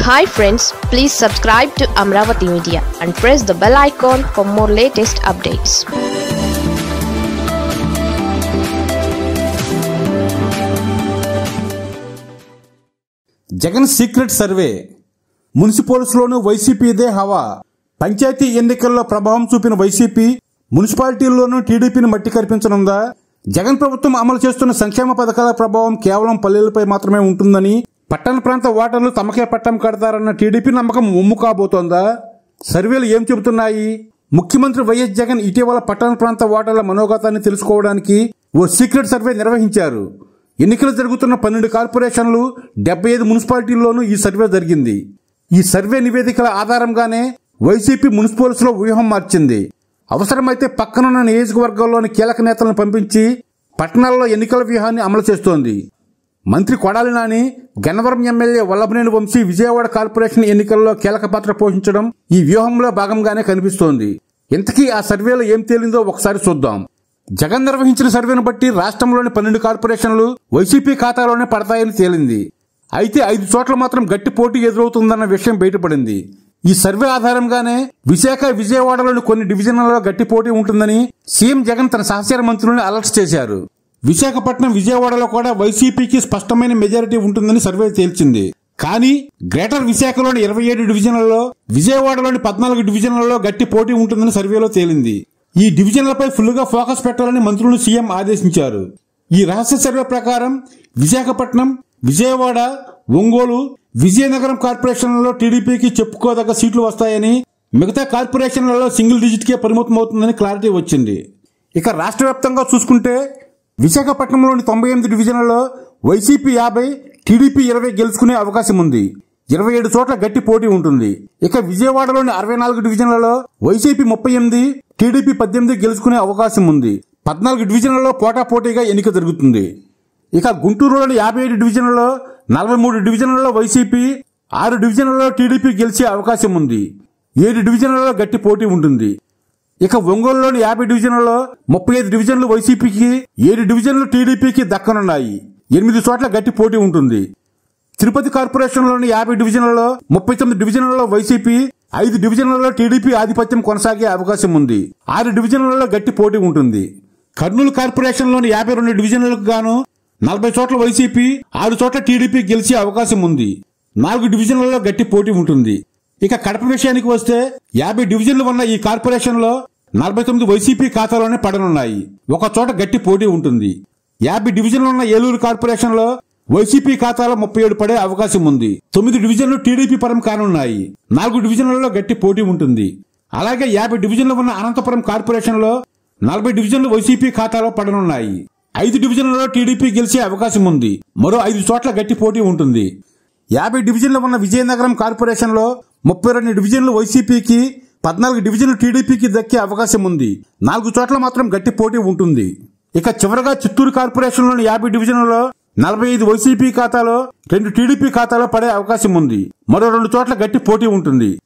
hi friends please subscribe to Amaravati media and press the bell icon for more latest updates Jagan secret survey మున్సిపల్స్లోనూ వైసీపీదే హవా పంచాయతీ ఎన్నికల్లో ప్రభావం చూపిన వైసీపీ మున్సిపాలిటీల్లోనూ టీడీపీని మట్టి కనిపించనుందా జగన్ ప్రభుత్వం అమలు చేస్తున్న సంక్షేమ పథకాల ప్రభావం కేవలం పల్లెలపై మాత్రమే ఉంటుందని పట్టణ ప్రాంత ఓటర్లు తమకే పట్టం కడతారన్న టీడీపీ నమ్మకం ఒమ్ము కాబోతోందా సర్వేలు ఏం చెబుతున్నాయి ముఖ్యమంత్రి వైఎస్ జగన్ ఇటీవల పట్టణ ప్రాంత ఓటర్ల మనోగతాన్ని తెలుసుకోవడానికి ఓ సీక్రెట్ సర్వే నిర్వహించారు ఎన్నికలు జరుగుతున్న పన్నెండు కార్పొరేషన్లు డెబ్బై ఐదు మున్సిపాలిటీల్లోనూ ఈ సర్వే జరిగింది ఈ సర్వే నివేదికల ఆధారంగానే వైసీపీ మున్సిపల్స్ లో వ్యూహం మార్చింది అవసరమైతే పక్కనున్న నియోజకవర్గాల్లోని కీలక నేతలను పంపించి పట్టణాల్లో ఎన్నికల వ్యూహాన్ని అమలు చేస్తోంది మంత్రి కొడాలి నాని గన్నవరం ఎమ్మెల్యే వల్లభనేని వంశీ విజయవాడ కార్పొరేషన్ ఎన్నికల్లో కీలక పాత్ర పోషించడం ఈ వ్యూహంలో భాగంగానే కనిపిస్తోంది ఇంతకీ ఆ సర్వేలో ఏం తేలిందో ఒకసారి చూద్దాం జగన్ నిర్వహించిన సర్వేను బట్టి రాష్ట్రంలోని పన్నెండు కార్పొరేషన్లు వైసీపీ ఖాతాలోనే పడతాయని తేలింది అయితే ఐదు చోట్ల మాత్రం గట్టి పోటీ ఎదురవుతుందన్న విషయం బయటపడింది ఈ సర్వే ఆధారంగానే విశాఖ విజయవాడలోని కొన్ని డివిజన్లలో గట్టి పోటీ ఉంటుందని సీఎం జగన్ తన సహచర మంత్రులను అలర్ట్ చేశారు విశాఖపట్నం విజయవాడలో కూడా వైసీపీకి స్పష్టమైన మెజారిటీ ఉంటుందని సర్వే తేల్చింది కానీ గ్రేటర్ విశాఖలోని ఇరవై ఏడు డివిజన్లలో విజయవాడలోని పద్నాలుగు డివిజన్లలో గట్టి పోటీ ఉంటుందని సర్వేలో తేలింది ఈ డివిజన్లపై ఫుల్గా ఫోకస్ పెట్టాలని మంత్రులు సీఎం ఆదేశించారు ఈ రహస్య సర్వే ప్రకారం విశాఖపట్నం విజయవాడ ఒంగోలు విజయనగరం కార్పొరేషన్లలో టీడీపీకి చెప్పుకోదగ్గ సీట్లు వస్తాయని మిగతా కార్పొరేషన్లలో సింగిల్ డిజిట్కే పరిమితమవుతుందని క్లారిటీ వచ్చింది ఇక రాష్ట్ర వ్యాప్తంగా చూసుకుంటే విశాఖపట్నంలోని తొంభై ఎనిమిది డివిజన్లలో వైసీపీ యాభై టీడీపీ ఇరవై గెలుచుకునే అవకాశం ఉంది ఇరవై ఏడు చోట్ల గట్టి పోటీ ఉంటుంది ఇక విజయవాడలోని అరవై నాలుగు డివిజన్లలో వైసీపీ ముప్పై ఎనిమిది టీడీపీ పద్దెనిమిది గెలుచుకునే అవకాశం ఉంది పద్నాలుగు డివిజన్లలో పోటాపోటీగా ఎన్నిక జరుగుతుంది ఇక గుంటూరులోని యాభై ఏడు డివిజన్లలో నలభై మూడు డివిజన్లలో వైసీపీ ఆరు డివిజన్లలో టీడీపీ గెలిచే అవకాశం ఉంది ఏడు డివిజన్లలో గట్టి పోటీ ఉంటుంది ఇక ఒంగోలులోని యాభై డివిజన్లలో ముప్పై ఐదు డివిజన్లు వైసీపీకి ఏడు డివిజన్లు టీడీపీకి దక్కనున్నాయి ఎనిమిది చోట్ల గట్టి పోటీ ఉంటుంది తిరుపతి కార్పొరేషన్లోని యాభై డివిజన్లలో ముప్పై తొమ్మిది డివిజన్లలో వైసీపీ ఐదు డివిజన్లలో టీడీపీ ఆధిపత్యం కొనసాగే అవకాశం ఉంది ఆరు డివిజన్లలో గట్టి పోటీ ఉంటుంది కర్నూలు కార్పొరేషన్లోని యాభై రెండు డివిజన్లకు గాను నలభై చోట్ల వైసీపీ ఆరు చోట్ల టీడీపీ గెలిచే అవకాశం ఉంది నాలుగు డివిజన్లలో గట్టి పోటీ ఉంటుంది ఇక కడప విషయానికి వస్తే యాభై డివిజన్లు ఉన్న ఈ కార్పొరేషన్లో నలభై తొమ్మిది వైసీపీ ఖాతాలోనే పడనున్నాయి ఒక చోట గట్టి పోటీ ఉంటుంది యాభై డివిజన్లు ఉన్న ఏలూరు కార్పొరేషన్లో వైసీపీ ఖాతాలో ముప్పై ఏడు పడే అవకాశం ఉంది తొమ్మిది డివిజన్లు టీడీపీ పరం కానున్నాయి నాలుగు డివిజన్లలో గట్టి పోటీ ఉంటుంది అలాగే యాభై డివిజన్లు ఉన్న అనంతపురం కార్పొరేషన్లో నలభై డివిజన్లు వైసీపీ ఖాతాలో పడనున్నాయి ఐదు డివిజన్లలో టీడీపీ గెలిచే అవకాశం ఉంది మరో ఐదు చోట్ల గట్టి పోటీ ఉంటుంది యాభై డివిజన్లు ఉన్న విజయనగరం కార్పొరేషన్లో ముప్పై రెండు డివిజన్లు వైసీపీకి పద్నాలుగు డివిజన్లు టీడీపీకి దక్కే అవకాశం ఉంది నాలుగు చోట్ల మాత్రం గట్టి పోటీ ఉంటుంది ఇక చివరగా చిత్తూరు కార్పొరేషన్లోని యాభై డివిజన్లలో నలభై ఐదు వైసీపీ ఖాతాలో రెండు టీడీపీ ఖాతాలో పడే అవకాశం ఉంది మరో రెండు చోట్ల గట్టి పోటీ ఉంటుంది